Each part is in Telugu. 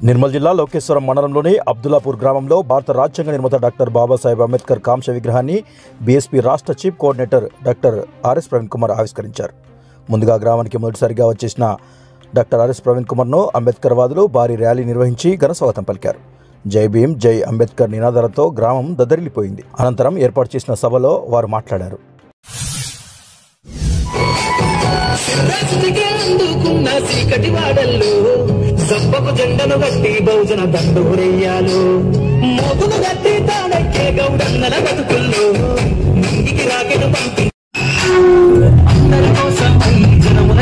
నిర్మల్ జిల్లా లోకేశ్వరం మండలంలోని అబ్దుల్లాపూర్ గ్రామంలో భారత రాజ్యాంగ నిర్మాత డాక్టర్ బాబాసాహెబ్ అంబేద్కర్ కాంస్య విగ్రహాన్ని బీఎస్పీ రాష్ట్ర chief coordinator doctor R S Praveen Kumar ఆవిష్కరించారు ముందుగా గ్రామానికి మొదటిసారిగా వచ్చేసిన డాక్టర్ ఆర్ఎస్ ప్రవీణ్ కుమార్ను అంబేద్కర్ వాదులు భారీ ర్యాలీ నిర్వహించి ఘన స్వాగతం పలికారు జై భీమ్ జై అంబేద్కర్ నినాదాలతో గ్రామం దద్దరిల్లిపోయింది అనంతరం ఏర్పాటు చేసిన సభలో వారు మాట్లాడారు రాజునికే అందుకున్న చీకటి వాడల్లో సబ్బకు జెండను గట్టి బహుజన దండోరెయ్యాలు మోగులు గట్టి తాడెక్కే గౌడన్నల బతుకుల్లో నింగికి రాకెను పంపి అందరి కోసం ఈ జనముల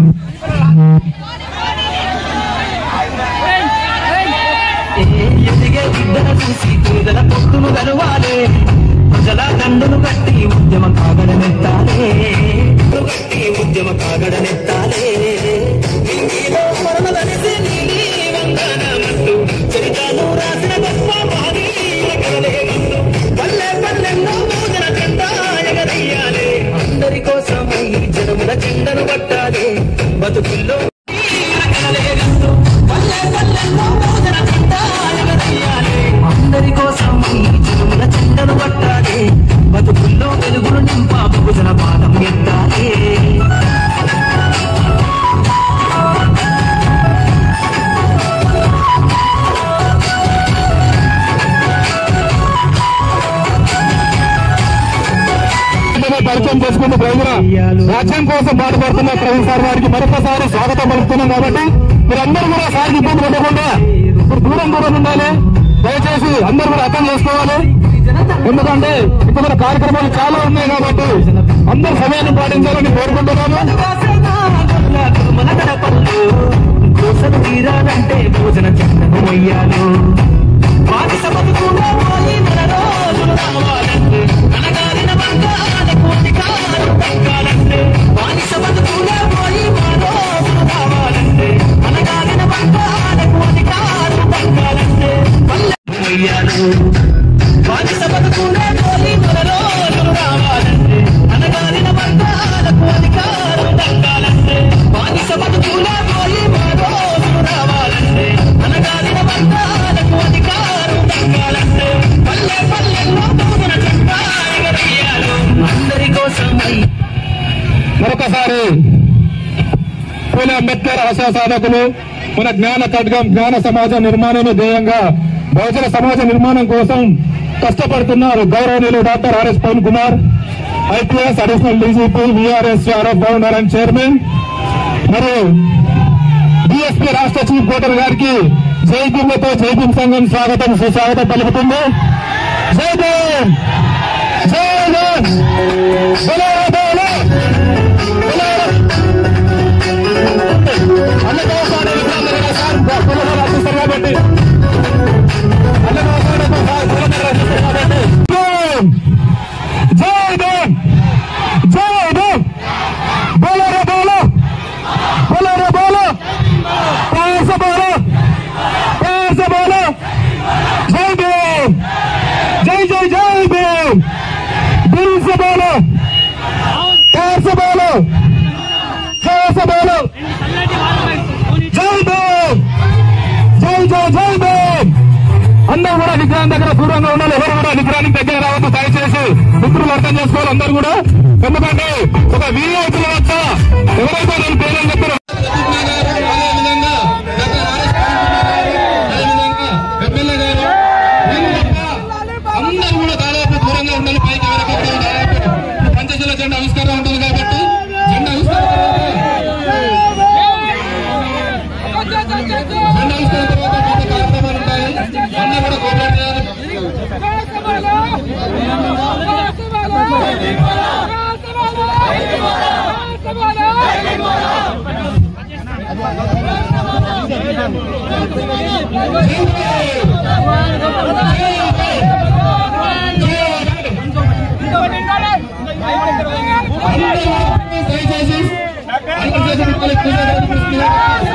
ఎదిగే బిడ్డను చూసి పేదల పొట్టును గలవాలే ప్రజల దండును గట్టి ఉద్యమ కాగడనెత్తాలే గట్టి ఉద్యమ కాగడనెత్తాలే నింగిలో మరణలనిసి నీలి వందనమంటూ చరితాలు రాసిన గొప్ప మహనీయుల కలలే ముందు పల్లె పల్లెల్లో భోజన జెండా ఎగరయ్యాలే అందరి కోసం ఈ జనముల జెండను పట్టాలే బతుకుల్లో అందరి కోసం ఈ జనముల చెండను పట్టాలి బతుకుల్లో వెలుగులు నింపా బహుజన పాఠం ఎత్తాలి వెంటనే పరిచయం చేసుకుంటూ ప్రజల రాజ్యం కోసం పాటుపడుతున్న ప్రవీణ్ సార్ గారికి మరొకసారి స్వాగతం పలుకుతున్నాం కాబట్టి మీరందరూ కూడా సార్కి ఇబ్బంది పెట్టకుండా ఇప్పుడు దూరం దూరం ఉండాలి దయచేసి అందరూ కూడా అర్థం చేసుకోవాలి ఎందుకంటే ఇప్పుడు కార్యక్రమాలు చాలా ఉన్నాయి కాబట్టి అందరూ సమయాన్ని పాటించాలని కోరుకుంటున్నాము మన గడపల్లో కోసలు తీరాలంటే భోజన చెండను అయ్యాను బానిస బతుకులో పోయి మన రోజులు రావాలంటే అనగారిన బంగాలకు అధికారం దక్కాలంటే బానిస బతుకులో పోయి మన రోజులు రావాలంటే అనగారిన బంగాలకు అధికారం దక్కాలంటే పల్లె అయ్యాను బానిస బతుకులో పోయి మన రోజులు రావాలంటే అనగారిన బంగాలకు అధికారం దక్కాలంటే బానిస బతుకులో పోయి మన రోజులు రావాలంటే అనగారిన బంగాలకు అధికారం దక్కాలంటే పల్లె పల్లెల్లో తోగున చెండా ఎగరయ్యాలు అందరి కోసం మరొకసారి పూలే అంబేద్కర్ ఆశా సాధకులు మన జ్ఞాన ఖడ్గం జ్ఞాన సమాజ నిర్మాణమే ధ్యేయంగా బహుజన సమాజ నిర్మాణం కోసం కష్టపడుతున్నారు గౌరవనీయులు doctor R S Pavan Kumar IPS additional DGP VRS RF founder and chairman మరియు బీఎస్పీ రాష్ట్ర చీఫ్ కోటర్ గారికి జై భీమ్లతో జై భీమ్ సంఘం స్వాగతం సుస్వాగతం పలుకుతుంది జై భీమ్ జై భీమ్ బలో బలో బలో అన్న వ్యవసాయ విధానం సార్ పొలంలో రాసిస్తారు కాబట్టి అన్న వ్యవసాయంతో సార్ పొలంలో రాసిస్తారు కాబట్టి జై భీమ్ జై భీమ్ బోలో రే బోలో బోలో రే బోలో ప్యాస బోలో ప్యాస బోలో జై భీమ్ జై జై జై భీమ్ దిల్ से बोलो प्यार से बोलो जय से बोलो జై భీమ్ జై జై జై భీమ్ అందరూ కూడా విగ్రహం దగ్గర దూరంగా ఉండాలి ఎవరు కూడా విగ్రహానికి దగ్గర రావద్దు దయచేసి మిత్రులు అర్థం చేసుకోవాలి అందరూ కూడా ఎందుకంటే ఒక వీఐపీల వద్ద ఎవరైతే నేను పేరు చెప్పారో అదేవిధంగా డాక్టర్ ఆర్ఎస్ అదేవిధంగా ఎమ్మెల్యే గారు వీళ్ళు తప్ప అందరూ కూడా దాదాపు దూరంగా ఉండాలి పైకి ఎవరికైతే దాదాపు పంచజల జెండా ఆవిష్కారం ఉంటుంది కాబట్టి జెండా ఆవిష్కారం జెండా ఆవిష్కారం తర్వాత మిగతా కార్యక్రమాలు ఉంటాయి అన్నీ కూడా కోఆపరేట్ చేయాలి దయచేసి దయచేసి మిమ్మల్ని కూర్చోబెట్టుకుంటున్నాను.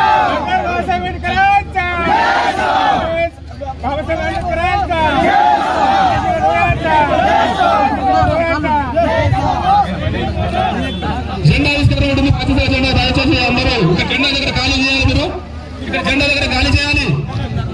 జెండా ఆవిష్కరణ ఉంటుంది పచ్చదర జెండా దయచేసి అందరూ ఒక జెండా దగ్గర ఖాళీ చేయాలి మీరు ఇక్కడ జెండా దగ్గర ఖాళీ చేయాలి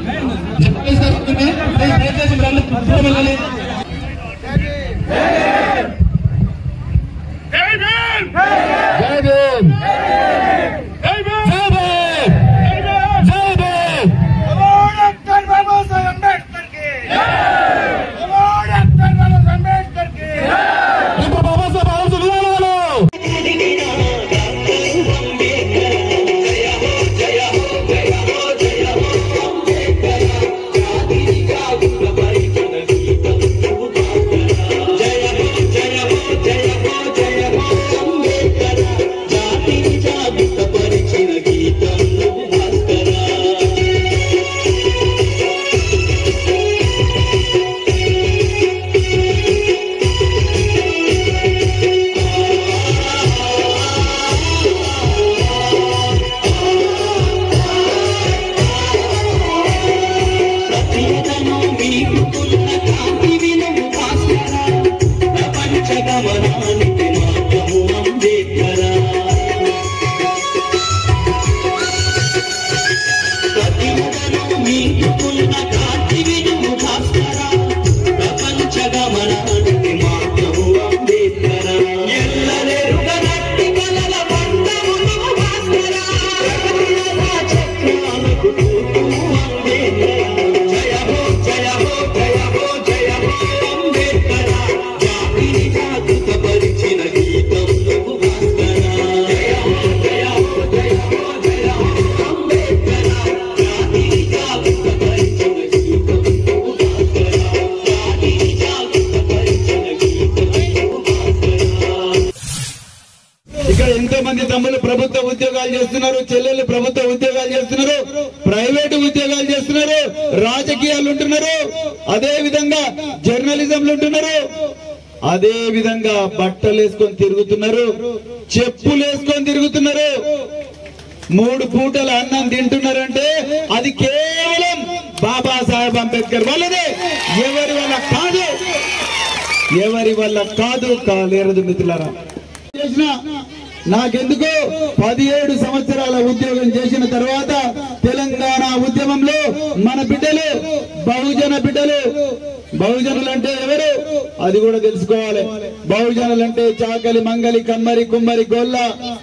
మీకున్న కాంతివి నువ్వు భాస్కర ప్రపంచ గమనానికి మార్గము అంబేద్కర ఎల్లరెరుగనట్టి కలల బంధము నువ్వు భాస్కర ప్రకృతిగా చక్రాలకు తూర్పు అంబేద్కర జయ హో జయ హో జయ హో జయ హో అంబేద్కర జాతిని జాగృతపరిచిన గీతం నువ్వు భాస్కర జయ హో జయ హో జయ హో జయ హో అంబేద్కర జాతిని జాగృతపరిచిన గీతం నువ్వు భాస్కర జాతిని జాగృతపరిచిన గీతం నువ్వు భాస్కర ఇక్కడ ఎంతో మంది తమ్ముళ్ళు ప్రభుత్వ ఉద్యోగాలు చేస్తున్నారు చెల్లెళ్ళు ప్రభుత్వ ఉద్యోగాలు చేస్తున్నారు ప్రైవేటు ఉద్యోగాలు చేస్తున్నారు రాజకీయాలు ఉంటున్నారు అదే విధంగా జర్నలిజంలు ఉంటున్నారు అదే విధంగా బట్టలు వేసుకొని తిరుగుతున్నారు చెప్పులు వేసుకొని తిరుగుతున్నారు మూడు పూటల అన్నం తింటున్నారంటే అది కేవలం బాబాసాహెబ్ అంబేద్కర్ వల్లనే ఎవరి వల్ల కాదు ఎవరి వల్ల కాదు కాలేరదు మిత్రులారా చేసిన నాకెందుకు పదిహేడు సంవత్సరాల ఉద్యోగం చేసిన తర్వాత తెలంగాణ ఉద్యమంలో మన బిడ్డలు బహుజన బిడ్డలు బహుజనులు అంటే ఎవరు అది కూడా తెలుసుకోవాలి బహుజనులు అంటే చాకలి మంగలి కమ్మరి కుమ్మరి గొల్ల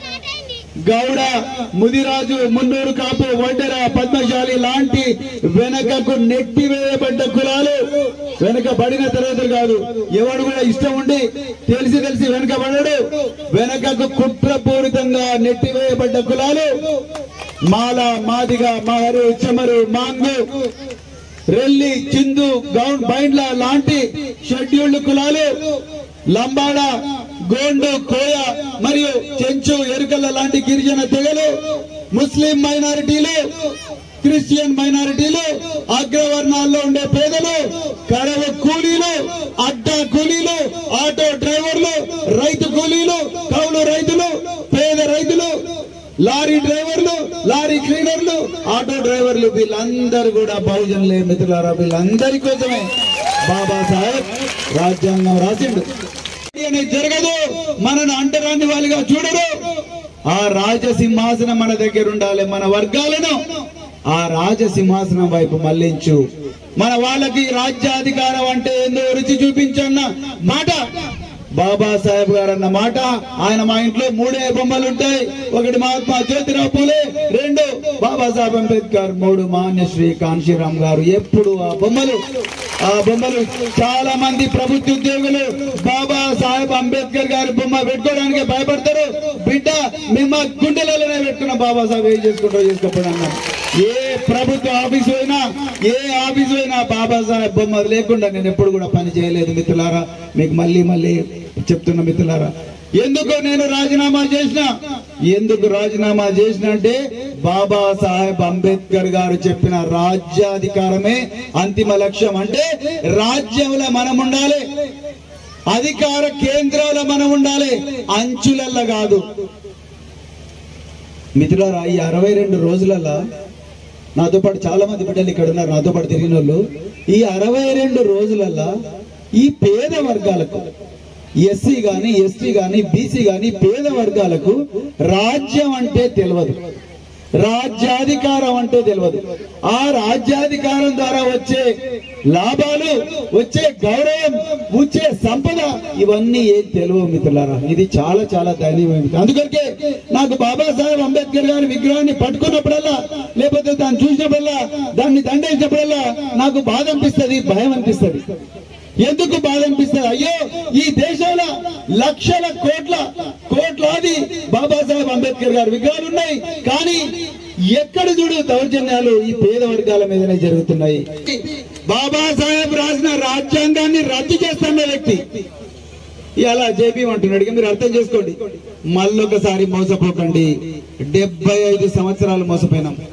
గౌడ ముదిరాజు మున్నూరు కాపు ఒంటెర పద్మశాలి లాంటి వెనకకు నెట్టివేయబడ్డ కులాలు వెనక పడిన తరగతులు కాదు ఎవడు కూడా ఇష్టం ఉండి తెలిసి తెలిసి వెనకబడడు వెనకకు కుట్రపూరితంగా నెట్టివేయబడ్డ కులాలు మాల మాదిగ మహరు చెమరు మాంగు రెల్లి చిందు గౌండ్ బైండ్ల లాంటి షెడ్యూల్డ్ కులాలు లంబాడ గోండు కోయ మరియు చెంచు ఎరుకల లాంటి గిరిజన తెగలు ముస్లిం మైనారిటీలు క్రిస్టియన్ మైనారిటీలు అగ్రవర్ణాల్లో ఉండే పేదలు కరవ కూలీలు అడ్డా కూలీలు ఆటో డ్రైవర్లు రైతు కూలీలు కౌలు రైతులు పేద రైతులు లారీ డ్రైవర్లు లారీ క్లీనర్లు ఆటో డ్రైవర్లు వీళ్ళందరూ కూడా బహుజనులే మిత్రులారా వీళ్ళందరి కోసమే బాబాసాహెబ్ రాజ్యాంగం రాసిండు అనేది జరగదు మనను అంటరాని వాళ్ళుగా చూడరు ఆ రాజసింహాసనం మన దగ్గర ఉండాలి మన వర్గాలను ఆ రాజసింహాసనం వైపు మళ్లించు మన వాళ్ళకి రాజ్యాధికారం అంటే ఏందో రుచి చూపించన్న మాట బాబాసాహెబ్ గారు అన్న మాట ఆయన మా ఇంట్లో మూడే బొమ్మలు ఉంటాయి ఒకటి మహాత్మా జ్యోతిరావు పూలే రెండు బాబాసాహెబ్ అంబేద్కర్ మూడు మాన్యశ్రీ కాంశీరామ్ గారు ఎప్పుడు ఆ బొమ్మలు ఆ బొమ్మలు చాలా మంది ప్రభుత్వ ఉద్యోగులు బాబా సాహెబ్ అంబేద్కర్ గారి బొమ్మ పెట్టుకోవడానికి భయపడతారు బిడ్డ మేము గుండెలలోనే పెట్టుకున్న బాబా సాహెబ్ ఏం చేసుకుంటారో చేసుకోండి అన్నారు ఏ ప్రభుత్వ ఆఫీసు అయినా ఏ ఆఫీసు అయినా బాబా సాహెబ్ బొమ్మ లేకుండా నేను ఎప్పుడు కూడా పని చేయలేదు మిత్రులారా మీకు మళ్ళీ మళ్ళీ చెప్తున్నా మిత్రులారా ఎందుకు నేను రాజీనామా చేసిన ఎందుకు రాజీనామా చేసిన అంటే బాబా సాహెబ్ అంబేద్కర్ గారు చెప్పిన రాజ్యాధికారమే అంతిమ లక్ష్యం అంటే రాజ్యంలో మనం ఉండాలి అధికార కేంద్రాల మనం ఉండాలి అంచులల్ల కాదు మిత్రులారా ఈ అరవై రెండు రోజులల్లా నాతో పాటు చాలా మంది బిడ్డలు ఇక్కడ ఉన్నారు నాతో పాటు తిరిగిన వాళ్ళు ఈ అరవై రెండు రోజులల్లా ఈ పేద వర్గాలకు ఎస్సీ గాని ఎస్టీ గాని బీసీ గాని పేద వర్గాలకు రాజ్యం అంటే తెలియదు రాజ్యాధికారం అంటే తెలియదు ఆ రాజ్యాధికారం ద్వారా వచ్చే లాభాలు వచ్చే గౌరవం వచ్చే సంపద ఇవన్నీ ఏం తెలియవు మిత్రులారా ఇది చాలా చాలా దయనీయమైనది అందుకొరకే నాకు బాబాసాహెబ్ అంబేద్కర్ గారి విగ్రహాన్ని పట్టుకున్నప్పుడల్లా లేకపోతే దాన్ని చూసినప్పుడల్లా దాన్ని దండేసినప్పుడల్లా నాకు బాధ అనిపిస్తుంది భయం అనిపిస్తుంది ఎందుకు బాధ అనిపిస్తుంది అయ్యో ఈ దేశంలో లక్షల కోట్ల కోట్లాది బాబాసాహెబ్ అంబేద్కర్ గారి విగ్రహాలు ఉన్నాయి కానీ ఎక్కడ చూడు దౌర్జన్యాలు ఈ పేద వర్గాల మీదనే జరుగుతున్నాయి బాబాసాహెబ్ రాసిన రాజ్యాంగాన్ని రద్దు చేస్తున్న వ్యక్తి ఇలా జేపీ అంటున్నాడు ఇక మీరు అర్థం చేసుకోండి మళ్ళొకసారి మోసపోకండి డెబ్బై ఐదు సంవత్సరాలు మోసపోయినాం